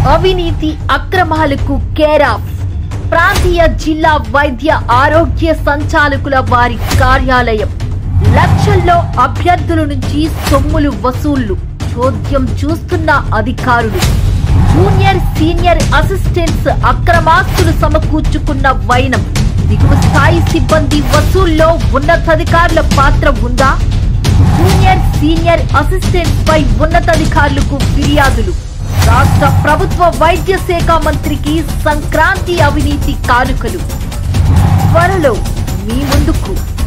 అవినీతి అక్రమాలకు care of ప్రాంతీయ జిల్లా వైద్య ఆరోగ్య సంచాలకుల వారి కార్యాలయం లక్షల్లో అభ్యర్థుల నుంచి సొమ్ములు వసూళ్లు చోద్యం చూస్తున్న అధికారులు జూనియర్ సీనియర్ అసిస్టెంట్స్ అక్రమాస్తులు సమకూర్చుకున్న వైనం దిగువ స్థాయి సిబ్బంది వసూల్లో ఉన్నతాధికారుల పాత్ర ఉందా జూనియర్ సీనియర్ అసిస్టెంట్స్ పై ఉన్నతాధికారులకు ఫిర్యాదులు రాష్ట్ర ప్రభుత్వ వైద్య శాఖ మంత్రికి సంక్రాంతి అవినీతి కానుకలు త్వరలో మీ ముందుకు